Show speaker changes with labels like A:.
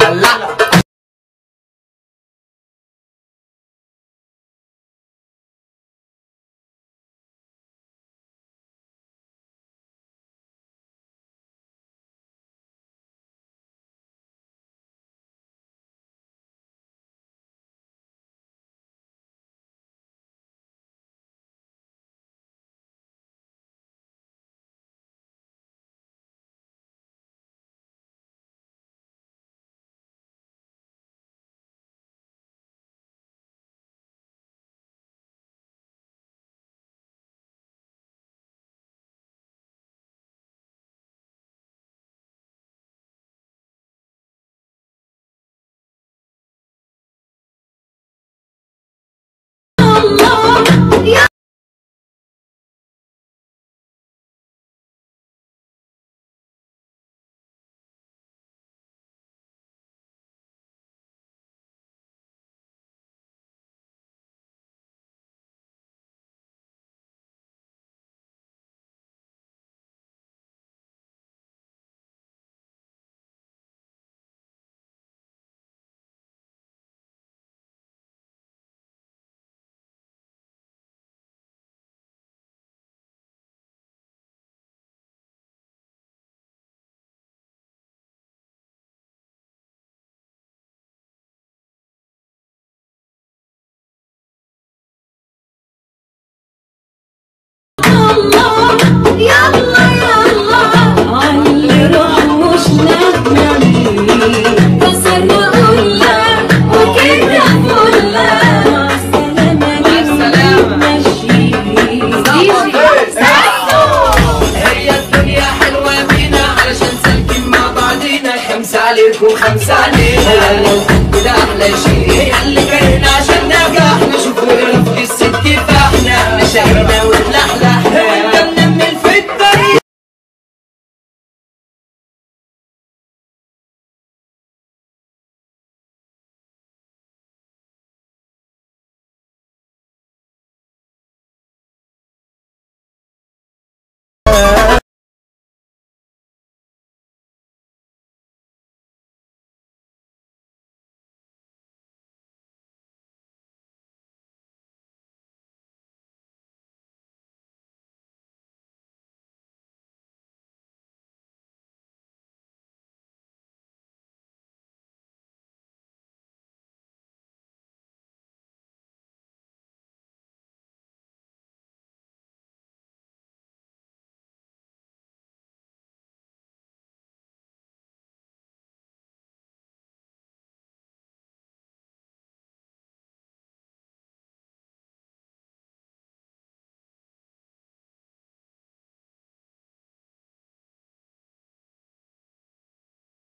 A: دلع
B: يلا يلا علي روح مش ندمانين كسرنا قلة وكده فلة مع السلامة
A: مع السلامة.
B: ماشيين
A: هي الدنيا حلوة بينا علشان سالكين مع بعضينا خمسة عليكم خمسة علينا والله الحب ده أحلى شيء هي اللي جايين عشان نرجع احنا شوفوا رفق الست فاحنا احنا شايلين